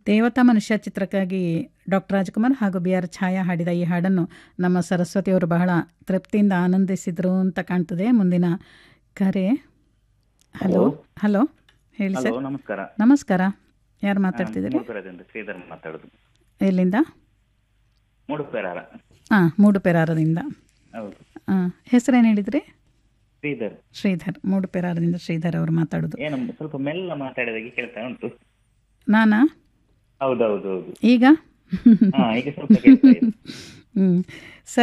ದೇವತಾ ಮನುಷ್ಯ ಚಿತ್ರಕ್ಕಾಗಿ ಡಾಕ್ಟರ್ ರಾಜ್ಕುಮಾರ್ ಹಾಗೂ ಬಿ ಆರ್ ಛಾಯಾ ಹಾಡಿದ ಈ ಹಾಡನ್ನು ನಮ್ಮ ಸರಸ್ವತಿಯವರು ಬಹಳ ತೃಪ್ತಿಯಿಂದ ಆನಂದಿಸಿದರು ಅಂತ ಕಾಣ್ತದೆ ಮುಂದಿನ ಕರೆ ಹಲೋ ಹಲೋ ಹೇಳಿ ಹಲೋ ಸರ್ ನಮಸ್ಕಾರ ನಮಸ್ಕಾರ ಯಾರು ಮಾತಾಡ್ತಿದ್ದೀರಿ ಮೂಡುಪೆರದಿಂದ ಶ್ರೀಧರ್ ಮಾತಾಡೋದು ಎಲ್ಲಿಂದ ಮೂಡುಪೆರಾರ ಹಾಂ ಮೂಡುಪೆರಾರದಿಂದ ಹೌದು ಹಾಂ ಹೆಸರೇನು ಹೇಳಿದ್ರಿ ಶ್ರೀಧರ್ ಶ್ರೀಧರ್ ಮೂಡುಪೆರಾರದಿಂದ ಶ್ರೀಧರ್ ಅವರು ಮಾತಾಡೋದು ಏನು ಸ್ವಲ್ಪ ಮೆಲ್ಲ ಮಾತಾಡಿದಾಗೆ ಕೇಳ್ತಾ ಉಂಟು ನಾನಾ ಹೌದೌದು ಹೌದು ಈಗ ಹಾ ಈಗ ಸ್ವಲ್ಪ ಕೇಳ್ತಾ ಇದೆ ಹ್ಞೂ